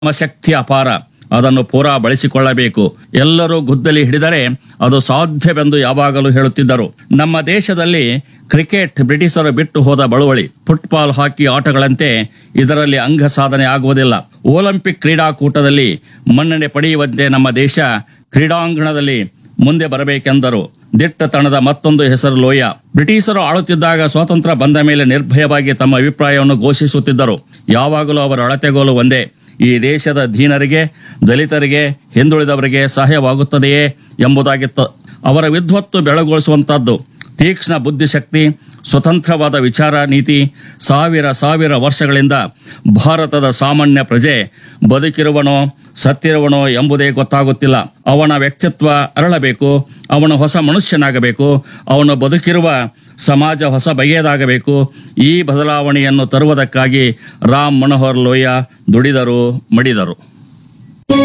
ನಮ್ಮ ಶಕ್ತಿ ಅಪಾರ ಅದನ್ನು ಪೂರಾ ಬಳಸಿಕೊಳ್ಳಬೇಕು ಎಲ್ಲರೂ ಗುದ್ದಲಿ ಹಿಡಿದರೆ ಅದು ಸಾಧ್ಯವೆಂದು ಯಾವಾಗಲೂ ಹೇಳುತ್ತಿದ್ದರು ನಮ್ಮ ದೇಶದಲ್ಲಿ ಕ್ರಿಕೆಟ್ ಬ್ರಿಟಿಷರು ಬಿಟ್ಟು ಹೋದ ಬಳುವಳಿ ಫುಟ್ಬಾಲ್ ಹಾಕಿ ಆಟಗಳಂತೆ ಇದರಲ್ಲಿ ಅಂಗ ಸಾಧನೆ ಆಗುವುದಿಲ್ಲ ಒಲಿಂಪಿಕ್ ಕ್ರೀಡಾಕೂಟದಲ್ಲಿ ಮನ್ನಣೆ ಪಡೆಯುವಂತೆ ನಮ್ಮ ದೇಶ ಕ್ರೀಡಾಂಗಣದಲ್ಲಿ ಮುಂದೆ ಬರಬೇಕೆಂದರು ದಿಟ್ಟತನದ ಮತ್ತೊಂದು ಹೆಸರು ಲೋಯ ಬ್ರಿಟಿಷರು ಆಳುತ್ತಿದ್ದಾಗ ಸ್ವಾತಂತ್ರ್ಯ ಬಂದ ಮೇಲೆ ನಿರ್ಭಯವಾಗಿ ತಮ್ಮ ಅಭಿಪ್ರಾಯವನ್ನು ಘೋಷಿಸುತ್ತಿದ್ದರು ಯಾವಾಗಲೂ ಅವರ ಅಳತೆಗೋಲು ಒಂದೇ ಈ ದೇಶದ ದೀನರಿಗೆ ದಲಿತರಿಗೆ ಹಿಂದುಳಿದವರಿಗೆ ಸಹಾಯವಾಗುತ್ತದೆಯೇ ಎಂಬುದಾಗಿತ್ತು ಅವರ ವಿದ್ವತ್ತು ಬೆಳಗೊಳಿಸುವಂತಹದ್ದು ತೀಕ್ಷ್ಣ ಬುದ್ಧಿಶಕ್ತಿ ಸ್ವತಂತ್ರವಾದ ವಿಚಾರ ನೀತಿ ಸಾವಿರ ಸಾವಿರ ವರ್ಷಗಳಿಂದ ಭಾರತದ ಸಾಮಾನ್ಯ ಪ್ರಜೆ ಬದುಕಿರುವನೋ ಸತ್ತಿರುವನೋ ಎಂಬುದೇ ಗೊತ್ತಾಗುತ್ತಿಲ್ಲ ಅವನ ವ್ಯಕ್ತಿತ್ವ ಅರಳಬೇಕು ಅವನು ಹೊಸ ಮನುಷ್ಯನಾಗಬೇಕು ಅವನು ಬದುಕಿರುವ ಸಮಾಜ ಹೊಸ ಬಗೆಯದಾಗಬೇಕು ಈ ಬದಲಾವಣೆಯನ್ನು ತರುವುದಕ್ಕಾಗಿ ರಾಮ್ ಮನೋಹರ್ ಲೋಹಿಯಾ ದುಡಿದರು ಮಡಿದರು